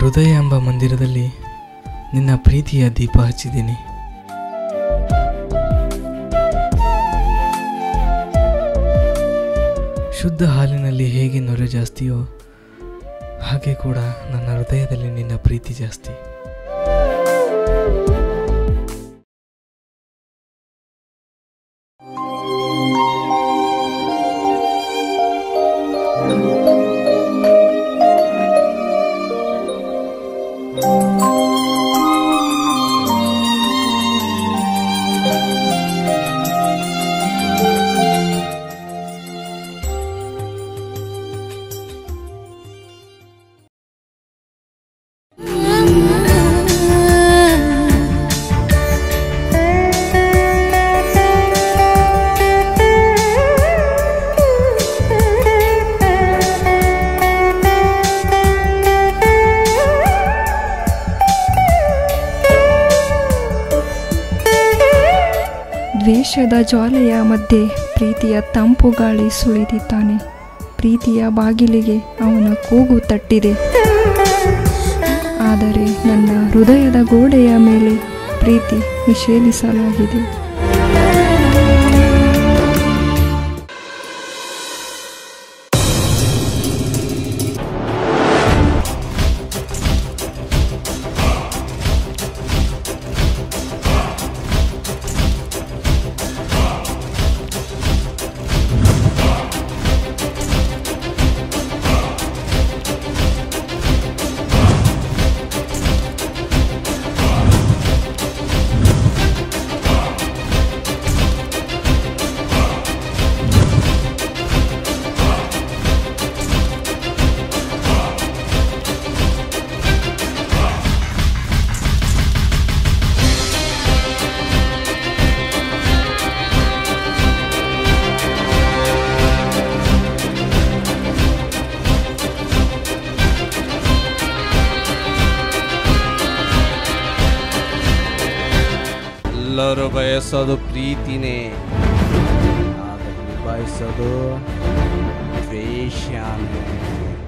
ಹೃದಯ ಎಂಬ ಮಂದಿರದಲ್ಲಿ ನಿನ್ನ ಪ್ರೀತಿಯ ದೀಪ ಹಚ್ಚಿದ್ದೀನಿ ಶುದ್ಧ ಹಾಲಿನಲ್ಲಿ ಹೇಗೆ ನೊರೆ ಜಾಸ್ತಿಯೋ ಹಾಗೆ ಕೂಡ ನನ್ನ ಹೃದಯದಲ್ಲಿ ನಿನ್ನ ಪ್ರೀತಿ ಜಾಸ್ತಿ ದ್ವೇಷದ ಜ್ವಾಲೆಯ ಮಧ್ಯೆ ಪ್ರೀತಿಯ ತಂಪು ಗಾಳಿ ಸುಳಿದಿದ್ದಾನೆ ಪ್ರೀತಿಯ ಬಾಗಿಲಿಗೆ ಅವನ ಕೂಗು ತಟ್ಟಿದೆ ಆದರೆ ನನ್ನ ಹೃದಯದ ಗೋಡೆಯ ಮೇಲೆ ಪ್ರೀತಿ ನಿಷೇಧಿಸಲಾಗಿದೆ ಎಲ್ಲರೂ ಬಯಸೋದು ಪ್ರೀತಿನೇ ಆದರೆ ನಿಭಾಯಿಸೋದು ದ್ವೇಷನೇ